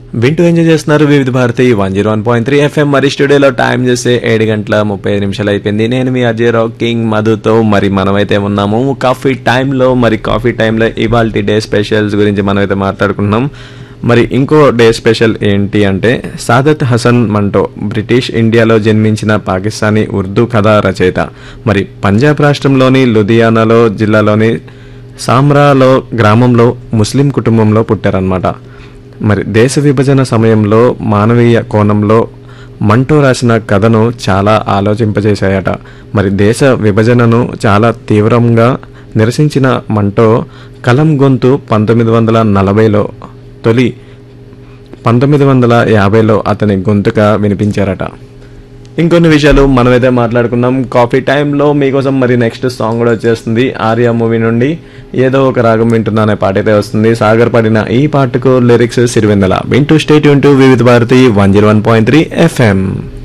వింటూ ఎంజాయ్ చేస్తున్నారు Vividh Bharati one zero one point three FM మరి స్టూడియోలో టైం చేస్తే ఏడు గంటల ముప్పై ఐదు నిమిషాలు అయిపోయింది నేను మీ అజయ్ రావు కింగ్ మధుతో మరి మనమైతే ఉన్నాము కాఫీ టైంలో మరి కాఫీ టైంలో ఇవాళ డే స్పెషల్స్ గురించి మనమైతే మాట్లాడుకుంటున్నాం మరి ఇంకో డే స్పెషల్ ఏంటి అంటే సాదత్ హసన్ మంటో బ్రిటిష్ ఇండియాలో జన్మించిన పాకిస్తానీ ఉర్దూ కథా రచయిత మరి పంజాబ్ రాష్ట్రంలోని లుధియానాలో జిల్లాలోని సామ్రాలో గ్రామంలో ముస్లిం కుటుంబంలో పుట్టారనమాట మరి దేశ విభజన సమయంలో మానవీయ కోణంలో మంటో రాసిన కథను చాలా ఆలోచింపజేశాయట మరి దేశ విభజనను చాలా తీవ్రంగా నిరసించిన మంటో కలం గొంతు పంతొమ్మిది వందల నలభైలో తొలి పంతొమ్మిది వందల యాభైలో అతని గొంతుగా వినిపించారట ఇంకొన్ని విషయాలు మనమైతే మాట్లాడుకున్నాం కాఫీ టైంలో మీకోసం మరి నెక్స్ట్ సాంగ్ కూడా వచ్చేస్తుంది ఆర్య మూవీ నుండి ఏదో ఒక రాగం వింటున్నా అనే పాట అయితే వస్తుంది సాగర్ పడిన ఈ పాటకు లిరిక్స్ సిరివెందల వింటూ స్టేట్ వింటూ Vividh Bharati one zero one point three FM